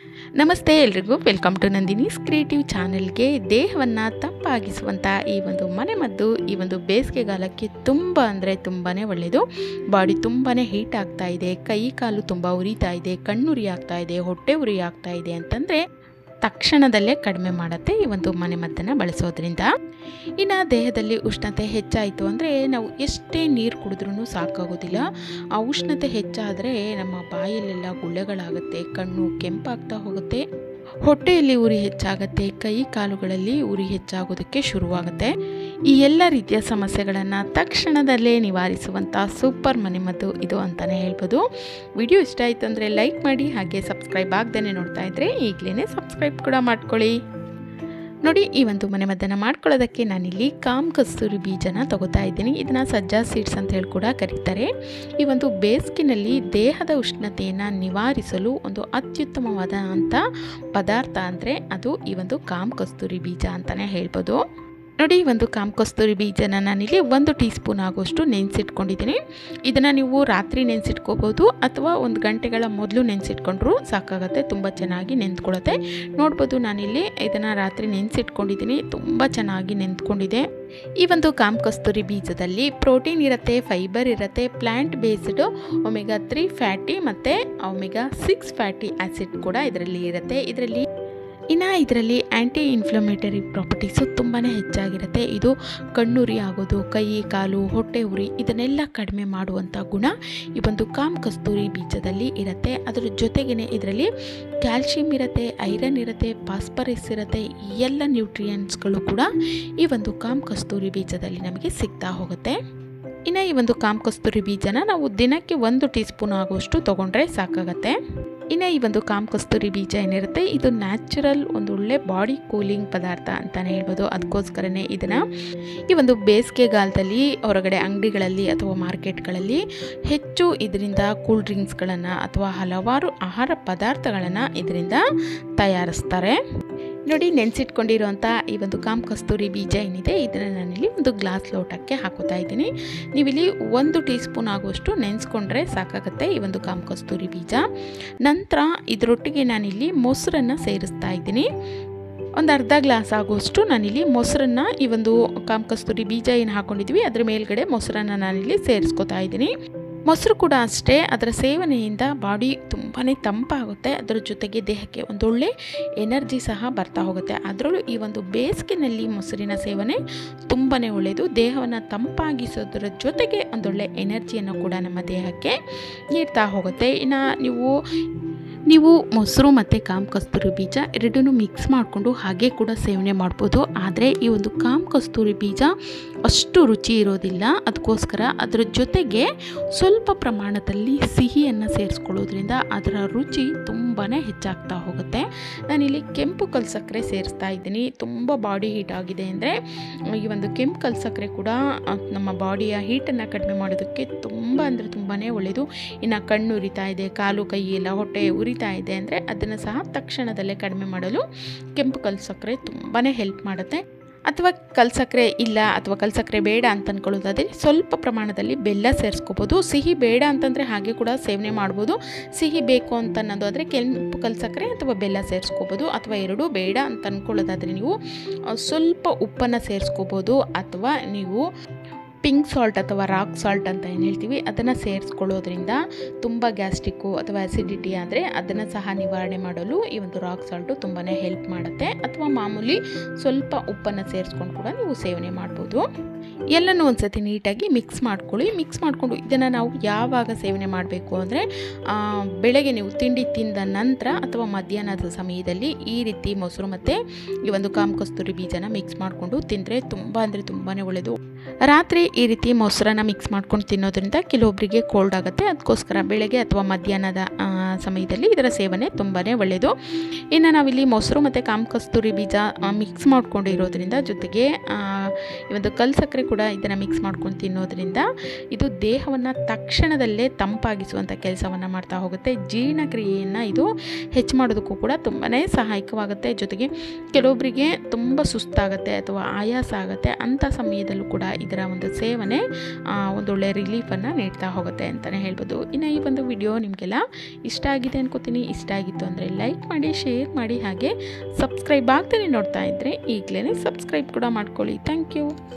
ನಮಸ್ತೆ ಎಲ್ರಿಗೂ welcome to Nandini's creative ಚಾನೆಲ್ಗೆ ದೇಹವನ್ನು ತಂಪಾಗಿಸುವಂಥ ಈ ಒಂದು ಮನೆಮದ್ದು ಈ ಒಂದು ಬೇಸಿಗೆಗಾಲಕ್ಕೆ ತುಂಬ ಅಂದರೆ ತುಂಬಾ ಒಳ್ಳೆಯದು ಬಾಡಿ ತುಂಬಾ ಹೀಟ್ ಆಗ್ತಾ ಇದೆ ಕೈ ಕಾಲು ತುಂಬ ಉರಿತಾ ಇದೆ ಕಣ್ಣುರಿ ಆಗ್ತಾ ಇದೆ ಹೊಟ್ಟೆ ಉರಿ ಆಗ್ತಾ ಇದೆ ಅಂತಂದರೆ ತಕ್ಷಣದಲ್ಲೇ ಕಡಿಮೆ ಮಾಡುತ್ತೆ ಈ ಒಂದು ಮನೆಮದ್ದನ್ನು ಬಳಸೋದ್ರಿಂದ ಇನ್ನು ದೇಹದಲ್ಲಿ ಉಷ್ಣತೆ ಹೆಚ್ಚಾಯಿತು ಅಂದರೆ ನಾವು ಎಷ್ಟೇ ನೀರು ಕುಡಿದ್ರೂ ಸಾಕಾಗೋದಿಲ್ಲ ಆ ಉಷ್ಣತೆ ಹೆಚ್ಚಾದರೆ ನಮ್ಮ ಬಾಯಲ್ಲೆಲ್ಲ ಗುಳ್ಳೆಗಳಾಗುತ್ತೆ ಕಣ್ಣು ಕೆಂಪಾಗ್ತಾ ಹೋಗುತ್ತೆ ಹೊಟ್ಟೆಯಲ್ಲಿ ಉರಿ ಹೆಚ್ಚಾಗುತ್ತೆ ಕೈ ಕಾಲುಗಳಲ್ಲಿ ಉರಿ ಹೆಚ್ಚಾಗೋದಕ್ಕೆ ಶುರುವಾಗುತ್ತೆ ಈ ಎಲ್ಲ ರೀತಿಯ ಸಮಸ್ಯೆಗಳನ್ನು ತಕ್ಷಣದಲ್ಲೇ ನಿವಾರಿಸುವಂಥ ಸೂಪರ್ ಮನೆಮದ್ದು ಇದು ಅಂತಲೇ ಹೇಳ್ಬೋದು ವಿಡಿಯೋ ಇಷ್ಟ ಆಯಿತು ಅಂದರೆ ಲೈಕ್ ಮಾಡಿ ಹಾಗೆ ಸಬ್ಸ್ಕ್ರೈಬ್ ಆಗ್ದೇ ನೋಡ್ತಾ ಇದ್ದರೆ ಈಗಲೇ ಸಬ್ಸ್ಕ್ರೈಬ್ ಕೂಡ ಮಾಡ್ಕೊಳ್ಳಿ ನೋಡಿ ಈ ಒಂದು ಮನೆಮದ್ದನ್ನು ಮಾಡ್ಕೊಳ್ಳೋದಕ್ಕೆ ನಾನಿಲ್ಲಿ ಕಾಮ್ ಕಸ್ತೂರಿ ಬೀಜನ ತಗೋತಾ ಇದ್ದೀನಿ ಇದನ್ನು ಸಜ್ಜಾ ಸೀಡ್ಸ್ ಅಂತ ಹೇಳಿ ಕೂಡ ಕರೀತಾರೆ ಈ ಒಂದು ಬೇಸಿಗೆನಲ್ಲಿ ದೇಹದ ಉಷ್ಣತೆಯನ್ನು ನಿವಾರಿಸಲು ಒಂದು ಅತ್ಯುತ್ತಮವಾದ ಅಂಥ ಪದಾರ್ಥ ಅಂದರೆ ಅದು ಈ ಒಂದು ಕಾಮ್ ಕಸ್ತೂರಿ ಬೀಜ ಅಂತಲೇ ಹೇಳ್ಬೋದು ನೋಡಿ ಒಂದು ಕಾಮ್ ಕಸ್ತೂರಿ ಬೀಜನ ನಾನಿಲ್ಲಿ ಒಂದು ಟೀ ಸ್ಪೂನ್ ಆಗುವಷ್ಟು ನೆನೆಸಿಟ್ಕೊಂಡಿದ್ದೀನಿ ಇದನ್ನು ನೀವು ರಾತ್ರಿ ನೆನೆಸಿಟ್ಕೋಬೋದು ಅಥವಾ ಒಂದು ಗಂಟೆಗಳ ಮೊದಲು ನೆನೆಸಿಟ್ಕೊಂಡ್ರೂ ಸಾಕಾಗುತ್ತೆ ತುಂಬ ಚೆನ್ನಾಗಿ ನೆಂದ್ಕೊಳ್ಳುತ್ತೆ ನೋಡ್ಬೋದು ನಾನಿಲ್ಲಿ ಇದನ್ನು ರಾತ್ರಿ ನೆನೆಸಿಟ್ಕೊಂಡಿದ್ದೀನಿ ತುಂಬ ಚೆನ್ನಾಗಿ ನೆಂದ್ಕೊಂಡಿದೆ ಈ ಒಂದು ಕಾಮ್ ಕಸ್ತೂರಿ ಬೀಜದಲ್ಲಿ ಪ್ರೋಟೀನ್ ಇರುತ್ತೆ ಫೈಬರ್ ಇರುತ್ತೆ plant based omega three fatty ಮತ್ತು ಒಮೆಗಾ ಸಿಕ್ಸ್ ಫ್ಯಾಟಿ ಆ್ಯಸಿಡ್ ಕೂಡ ಇದರಲ್ಲಿ ಇರುತ್ತೆ ಇದರಲ್ಲಿ ಇನ್ನು ಇದರಲ್ಲಿ ಆ್ಯಂಟಿ ಇನ್ಫ್ಲಮೇಟರಿ ಪ್ರಾಪರ್ಟೀಸು ತುಂಬಾ ಹೆಚ್ಚಾಗಿರುತ್ತೆ ಇದು ಕಣ್ಣುರಿ ಆಗೋದು ಕೈ ಕಾಲು ಹೊಟ್ಟೆ ಉರಿ ಇದನ್ನೆಲ್ಲ ಕಡಿಮೆ ಮಾಡುವಂಥ ಗುಣ ಈ ಒಂದು ಕಾಮ್ ಕಸ್ತೂರಿ ಬೀಜದಲ್ಲಿ ಇರುತ್ತೆ ಅದರ ಜೊತೆಗೇ ಇದರಲ್ಲಿ ಕ್ಯಾಲ್ಶಿಯಂ ಇರುತ್ತೆ ಐರನ್ ಇರುತ್ತೆ ಫಾಸ್ಫರಸ್ ಇರುತ್ತೆ ಈ ಎಲ್ಲ ನ್ಯೂಟ್ರಿಯೆಂಟ್ಸ್ಗಳು ಕೂಡ ಈ ಒಂದು ಕಾಮ್ ಕಸ್ತೂರಿ ಬೀಜದಲ್ಲಿ ನಮಗೆ ಸಿಗ್ತಾ ಹೋಗುತ್ತೆ ಇನ್ನು ಈ ಒಂದು ಕಾಮ್ ಕಸ್ತೂರಿ ಬೀಜನ ನಾವು ದಿನಕ್ಕೆ ಒಂದು ಟೀ ಸ್ಪೂನ್ ಆಗುವಷ್ಟು ತೊಗೊಂಡ್ರೆ ಸಾಕಾಗತ್ತೆ ಇನ್ನು ಈ ಒಂದು ಕಾಮ್ ಕಸ್ತೂರಿ ಬೀಜ ಏನಿರುತ್ತೆ ಇದು ನ್ಯಾಚುರಲ್ ಒಂದು ಒಳ್ಳೆ ಬಾಡಿ ಕೂಲಿಂಗ್ ಪದಾರ್ಥ ಅಂತಲೇ ಹೇಳ್ಬೋದು ಅದಕ್ಕೋಸ್ಕರನೇ ಇದನ್ನು ಈ ಒಂದು ಬೇಸಿಗೆಗಾಲದಲ್ಲಿ ಹೊರಗಡೆ ಅಂಗಡಿಗಳಲ್ಲಿ ಅಥವಾ ಮಾರ್ಕೆಟ್ಗಳಲ್ಲಿ ಹೆಚ್ಚು ಇದರಿಂದ ಕೂಲ್ ಡ್ರಿಂಕ್ಸ್ಗಳನ್ನು ಅಥವಾ ಹಲವಾರು ಆಹಾರ ಪದಾರ್ಥಗಳನ್ನು ಇದರಿಂದ ತಯಾರಿಸ್ತಾರೆ ನೋಡಿ ನೆನೆಸಿಟ್ಕೊಂಡಿರುವಂಥ ಈ ಒಂದು ಕಾಮ್ ಕಸ್ತೂರಿ ಬೀಜ ಏನಿದೆ ಇದನ್ನು ನಾನಿಲ್ಲಿ ಒಂದು ಗ್ಲಾಸ್ ಲೋಟಕ್ಕೆ ಹಾಕೋತಾ ಇದ್ದೀನಿ ನೀವಿಲ್ಲಿ ಒಂದು ಟೀ ಸ್ಪೂನ್ ಆಗುವಷ್ಟು ನೆನೆಸ್ಕೊಂಡ್ರೆ ಸಾಕಾಗುತ್ತೆ ಈ ಒಂದು ಕಾಮ್ ಕಸ್ತೂರಿ ಬೀಜ ನಂತರ ಇದರೊಟ್ಟಿಗೆ ನಾನಿಲ್ಲಿ ಮೊಸರನ್ನು ಸೇರಿಸ್ತಾ ಇದ್ದೀನಿ ಒಂದು ಅರ್ಧ ಗ್ಲಾಸ್ ಆಗುವಷ್ಟು ನಾನಿಲ್ಲಿ ಮೊಸರನ್ನು ಈ ಒಂದು ಕಾಮ್ ಕಸ್ತೂರಿ ಬೀಜ ಏನು ಹಾಕ್ಕೊಂಡಿದ್ವಿ ಅದ್ರ ಮೇಲ್ಗಡೆ ಮೊಸರನ್ನು ನಾನಿಲ್ಲಿ ಸೇರಿಸ್ಕೊತಾ ಇದ್ದೀನಿ ಮೊಸರು ಕೂಡ ಅಷ್ಟೇ ಅದರ ಸೇವನೆಯಿಂದ ಬಾಡಿ ತುಂಬಾ ತಂಪಾಗುತ್ತೆ ಅದರ ಜೊತೆಗೆ ದೇಹಕ್ಕೆ ಒಂದೊಳ್ಳೆ ಎನರ್ಜಿ ಸಹ ಬರ್ತಾ ಹೋಗುತ್ತೆ ಅದರಲ್ಲೂ ಈ ಒಂದು ಬೇಸಿಗೆನಲ್ಲಿ ಮೊಸರಿನ ಸೇವನೆ ತುಂಬಾ ಒಳ್ಳೆಯದು ದೇಹವನ್ನು ತಂಪಾಗಿಸೋದರ ಜೊತೆಗೆ ಒಂದೊಳ್ಳೆ ಎನರ್ಜಿಯನ್ನು ಕೂಡ ನಮ್ಮ ದೇಹಕ್ಕೆ ನೀಡ್ತಾ ಹೋಗುತ್ತೆ ಇನ್ನು ನೀವು ನೀವು ಮೊಸರು ಮತ್ತು ಕಾಮ್ ಕಸ್ತೂರಿ ಬೀಜ ಎರಡನ್ನೂ ಮಿಕ್ಸ್ ಮಾಡಿಕೊಂಡು ಹಾಗೆ ಕೂಡ ಸೇವನೆ ಮಾಡ್ಬೋದು ಆದರೆ ಈ ಒಂದು ಕಾಮ್ ಕಸ್ತೂರಿ ಬೀಜ ಅಷ್ಟು ರುಚಿ ಇರೋದಿಲ್ಲ ಅದಕ್ಕೋಸ್ಕರ ಅದರ ಜೊತೆಗೆ ಸ್ವಲ್ಪ ಪ್ರಮಾಣದಲ್ಲಿ ಸಿಹಿಯನ್ನು ಸೇರಿಸ್ಕೊಳ್ಳೋದ್ರಿಂದ ಅದರ ರುಚಿ ತುಂಬಾ ಹೆಚ್ಚಾಗ್ತಾ ಹೋಗುತ್ತೆ ನಾನಿಲ್ಲಿ ಕೆಂಪು ಕಲ್ ಸಕ್ಕರೆ ಸೇರಿಸ್ತಾ ಇದ್ದೀನಿ ತುಂಬ ಬಾಡಿ ಹೀಟ್ ಆಗಿದೆ ಅಂದರೆ ಈ ಒಂದು ಕೆಂಪು ಕಲ್ ಸಕ್ಕರೆ ಕೂಡ ನಮ್ಮ ಬಾಡಿಯ ಹೀಟನ್ನು ಕಡಿಮೆ ಮಾಡೋದಕ್ಕೆ ತುಂಬ ಅಂದರೆ ತುಂಬಾ ಒಳ್ಳೆಯದು ಇನ್ನು ಕಣ್ಣು ಉರಿತಾ ಇದೆ ಕಾಲು ಕೈ ಎಲ್ಲ ಹೊಟ್ಟೆ ಉರಿತಾ ಇದೆ ಅಂದರೆ ಅದನ್ನು ಸಹ ತಕ್ಷಣದಲ್ಲೇ ಕಡಿಮೆ ಮಾಡಲು ಕೆಂಪು ಕಲ್ ಸಕ್ಕರೆ ತುಂಬಾ ಹೆಲ್ಪ್ ಮಾಡುತ್ತೆ ಅಥವಾ ಕಲ್ಸಕ್ಕರೆ ಇಲ್ಲ ಅಥವಾ ಕಲ್ಸಕ್ಕರೆ ಬೇಡ ಅಂತ ಅಂದ್ಕೊಳ್ಳೋದಾದರೆ ಸ್ವಲ್ಪ ಪ್ರಮಾಣದಲ್ಲಿ ಬೆಲ್ಲ ಸೇರಿಸ್ಕೋಬೋದು ಸಿಹಿ ಬೇಡ ಅಂತಂದರೆ ಹಾಗೆ ಕೂಡ ಸೇವನೆ ಮಾಡ್ಬೋದು ಸಿಹಿ ಬೇಕು ಅಂತ ಅನ್ನೋದಾದರೆ ಕೆಂಪು ಕಲ್ಸಕ್ಕರೆ ಅಥವಾ ಬೆಲ್ಲ ಸೇರಿಸ್ಕೋಬೋದು ಅಥವಾ ಎರಡೂ ಬೇಡ ಅಂತ ಅಂದ್ಕೊಳ್ಳೋದಾದರೆ ನೀವು ಸ್ವಲ್ಪ ಉಪ್ಪನ್ನು ಸೇರಿಸ್ಕೋಬೋದು ಅಥವಾ ನೀವು ಪಿಂಕ್ ಸಾಲ್ಟ್ ಅಥವಾ ರಾಕ್ ಸಾಲ್ಟ್ ಅಂತ ಏನು ಹೇಳ್ತೀವಿ ಅದನ್ನು ಸೇರಿಸ್ಕೊಳ್ಳೋದ್ರಿಂದ ತುಂಬ ಗ್ಯಾಸ್ಟ್ರಿಕ್ಕು ಅಥವಾ ಆ್ಯಸಿಡಿಟಿ ಆದರೆ ಅದನ್ನು ಸಹ ನಿವಾರಣೆ ಮಾಡಲು ಈ ಒಂದು ರಾಕ್ ಸಾಲ್ಟು ತುಂಬಾ ಹೆಲ್ಪ್ ಮಾಡುತ್ತೆ ಅಥವಾ ಮಾಮೂಲಿ ಸ್ವಲ್ಪ ಉಪ್ಪನ್ನು ಸೇರಿಸ್ಕೊಂಡು ಕೂಡ ನೀವು ಸೇವನೆ ಮಾಡ್ಬೋದು ಎಲ್ಲನೂ ಒಂದು ಸತಿ ನೀಟಾಗಿ ಮಿಕ್ಸ್ ಮಾಡ್ಕೊಳ್ಳಿ ಮಿಕ್ಸ್ ಮಾಡಿಕೊಂಡು ಇದನ್ನು ನಾವು ಯಾವಾಗ ಸೇವನೆ ಮಾಡಬೇಕು ಅಂದರೆ ಬೆಳಗ್ಗೆ ನೀವು ತಿಂಡಿ ತಿಂದ ನಂತರ ಅಥವಾ ಮಧ್ಯಾಹ್ನದ ಸಮಯದಲ್ಲಿ ಈ ರೀತಿ ಮೊಸರು ಮತ್ತು ಈ ಒಂದು ಕಾಮ್ ಕಸ್ತೂರಿ ಬೀಜನ ಮಿಕ್ಸ್ ಮಾಡಿಕೊಂಡು ತಿಂದರೆ ತುಂಬ ಅಂದರೆ ತುಂಬಾ ಒಳ್ಳೆಯದು ರಾತ್ರಿ ಈ ರೀತಿ ಮೊಸರನ್ನ ಮಿಕ್ಸ್ ಮಾಡ್ಕೊಂಡು ತಿನ್ನೋದ್ರಿಂದ ಕೆಲವೊಬ್ಬರಿಗೆ ಕೋಲ್ಡ್ ಆಗುತ್ತೆ ಅದಕ್ಕೋಸ್ಕರ ಬೆಳಗ್ಗೆ ಅಥವಾ ಮಧ್ಯಾಹ್ನದ ಸಮಯದಲ್ಲಿ ಇದರ ಸೇವನೆ ತುಂಬಾ ಒಳ್ಳೆಯದು ಇನ್ನು ನಾವಿಲ್ಲಿ ಮೊಸರು ಮತ್ತು ಕಾಮ್ ಕಸ್ತೂರಿ ಬೀಜ ಮಿಕ್ಸ್ ಮಾಡ್ಕೊಂಡಿರೋದ್ರಿಂದ ಜೊತೆಗೆ ಈ ಒಂದು ಕಲ್ ಸಕ್ಕರೆ ಕೂಡ ಇದನ್ನು ಮಿಕ್ಸ್ ಮಾಡ್ಕೊಂಡು ತಿನ್ನೋದ್ರಿಂದ ಇದು ದೇಹವನ್ನು ತಕ್ಷಣದಲ್ಲೇ ತಂಪಾಗಿಸುವಂಥ ಕೆಲಸವನ್ನು ಮಾಡ್ತಾ ಹೋಗುತ್ತೆ ಜೀರ್ಣಕ್ರಿಯೆಯನ್ನು ಇದು ಹೆಚ್ಚು ಮಾಡೋದಕ್ಕೂ ಕೂಡ ತುಂಬಾ ಸಹಾಯಕವಾಗುತ್ತೆ ಜೊತೆಗೆ ಕೆಲವೊಬ್ಬರಿಗೆ ತುಂಬ ಸುಸ್ತಾಗುತ್ತೆ ಅಥವಾ ಆಯಾಸ ಆಗುತ್ತೆ ಅಂಥ ಸಮಯದಲ್ಲೂ ಕೂಡ ಇದರ ಒಂದು ಸೇವನೆ ಆ, ಒಂದೊಳ್ಳೆ ರಿಲೀಫನ್ನು ನೀಡ್ತಾ ಹೋಗುತ್ತೆ ಅಂತಲೇ ಹೇಳ್ಬೋದು ಇನ್ನು ಈ ಒಂದು ವಿಡಿಯೋ ನಿಮಗೆಲ್ಲ ಇಷ್ಟ ಆಗಿದೆ ಅನ್ಕೋತೀನಿ ಇಷ್ಟ ಆಗಿತ್ತು ಅಂದರೆ ಲೈಕ್ ಮಾಡಿ ಶೇರ್ ಮಾಡಿ ಹಾಗೆ ಸಬ್ಸ್ಕ್ರೈಬ್ ಆಗ್ತಾನೆ ನೋಡ್ತಾ ಇದ್ದರೆ ಈಗಲೇ ಸಬ್ಸ್ಕ್ರೈಬ್ ಕೂಡ ಮಾಡ್ಕೊಳ್ಳಿ ಥ್ಯಾಂಕ್ ಯು